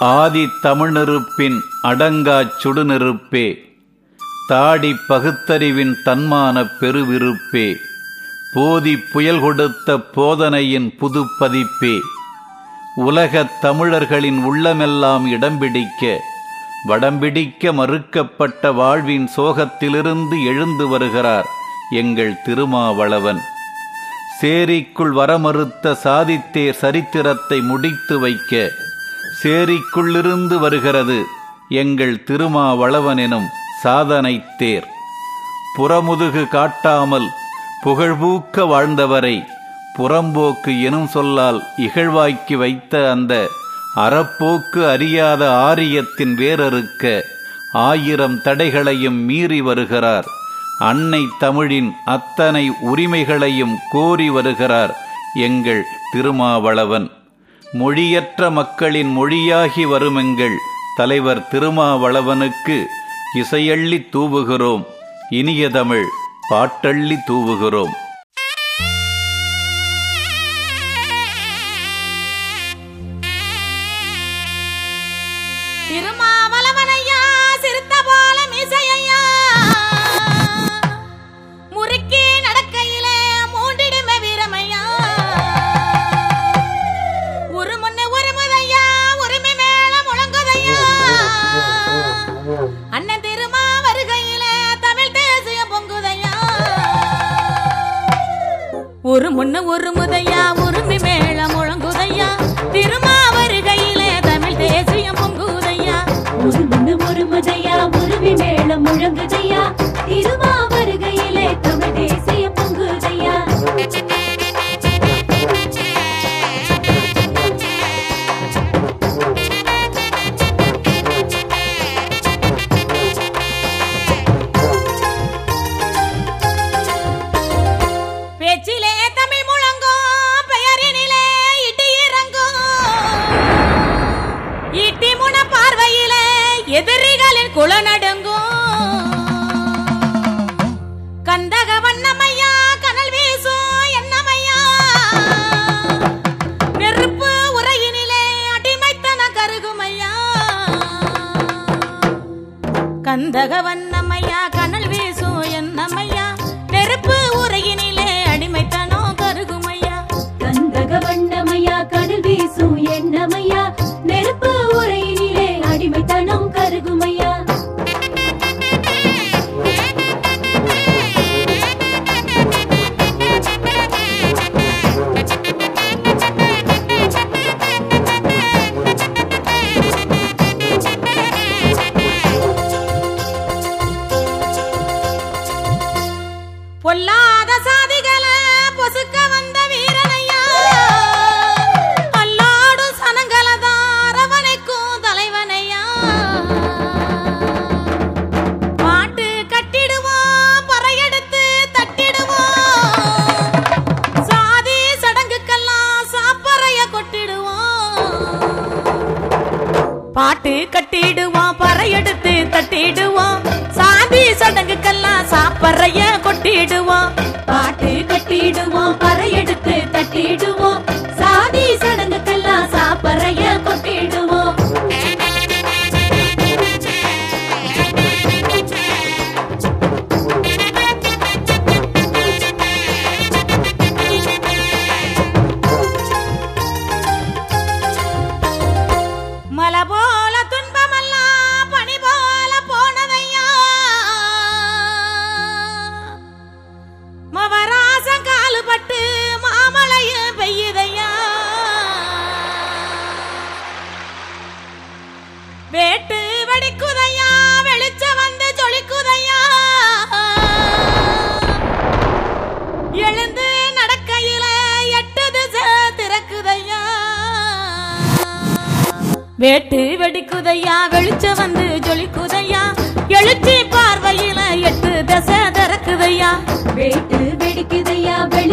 ஆதி தமிழ்நெருப்பின் அடங்காச் சுடுநெருப்பே தாடி பகுத்தறிவின் தன்மான பெருவிருப்பே போதி புயல் கொடுத்த போதனையின் புதுப்பதிப்பே உலகத் தமிழர்களின் உள்ளமெல்லாம் இடம் பிடிக்க வடம்பிடிக்க மறுக்கப்பட்ட வாழ்வின் சோகத்திலிருந்து எழுந்து வருகிறார் எங்கள் திருமாவளவன் சேரிக்குள் வரமறுத்த சாதித்தேர் சரித்திரத்தை முடித்து வைக்க சேரிக்குள்ளிருந்து வருகிறது எங்கள் திருமாவளவன் எனும் சாதனை தேர் புறமுதுகு காட்டாமல் புகழ்பூக்க வாழ்ந்தவரை புறம்போக்கு எனும் சொல்லால் இகழ்வாக்கி வைத்த அந்த அறப்போக்கு அறியாத ஆரியத்தின் வேரறுக்க ஆயிரம் தடைகளையும் மீறி வருகிறார் அன்னை தமிழின் அத்தனை உரிமைகளையும் கோரி வருகிறார் எங்கள் திருமாவளவன் மொழியற்ற மக்களின் மொழியாகி வருமெங்கள் தலைவர் திருமாவளவனுக்கு இசையள்ளி தூவுகிறோம் இனிய தமிழ் பாட்டள்ளி தூவுகிறோம் திருமாவளவனையா சிறுத்த போல மீசையா முறுக்கி நடக்கையிலே மூண்டிடுமே வீரமையா ஒரு முன்ன ஒரு முதையா உரிமை மேல முழங்குதையா அண்ணன் திருமா வருகையிலே தமிழ் தேசியம் பொங்குதையா ஒரு முன்ன ஒரு முதையா உரிமை மேல முழங்குதையா திருமா வருகையிலே தமிழ் தேசியம் பொங்குதையா ஒரு முன்னு ஒரு முதையா உருவி மேளம் முழங்குதையா திருமா வருகையிலே தமிழ் தேசிய பொங்குதையா பேச்சிலே தமிழ் முழங்கும் பெயரினிலே இட்டி இறங்கும் ஈட்டி முன பார்வையிலே எதிரிகளின் குல நடுங்கும் கந்தக வண்ணமையா கனல் வீசும் என்னமையா நெருப்பு உரையினிலே அடிமைத்தன கருகுமையா கந்தக வண்ணமையா கனல் வீசும் என்னமையா நெருப்பு உரையினிலே அடிமைத்தனோ கருகுமையா கந்தக வண்ணமையா கடல் வீசும் எண்ணமையா நெருப்பு உரையினிலே அடிமைத்தனம் கருகுமையா பொல்லாத சாதிகளை பொசுக்க வந்த வீரனையா அல்லாடும் சனங்களதான் அரவணைக்கும் தலைவனையா பாட்டு கட்டிடுவோம் பறையெடுத்து தட்டிடுவோம் சாதி சடங்குக்கெல்லாம் சாப்பறைய கொட்டிடுவோம் பாட்டு கட்டிடுவோம் பறையெடுத்து தட்டிடுவோம் சாதி சடங்குக்கெல்லாம் சாப்பறைய கொட்டிடுவோம் பாட்டு கட்டிடுவோம் பறையெடுத்து தட்டிடுவோம் சாதி சடங்குக்கெல்லாம் சாப்பறைய கொட்டிடுவோம் மலை போல துன்பமெல்லாம் பனி போல போனதையா மவராசம் காலுபட்டு மாமலையும் பெய்யுதையா வேட்டு வெடிக்குதையா வெளிச்சம் வந்து ஜொலிக்குதையா எழுந்து நடக்கையில எட்டு திசை திறக்குதையா வேட்டு வெடிக்குதையா வெளிச்சம் வந்து ஜொலிக்குதையா எழுச்சி பார்வையில எட்டு தசை திறக்குதையா வேட்டு வெடிக்குதையா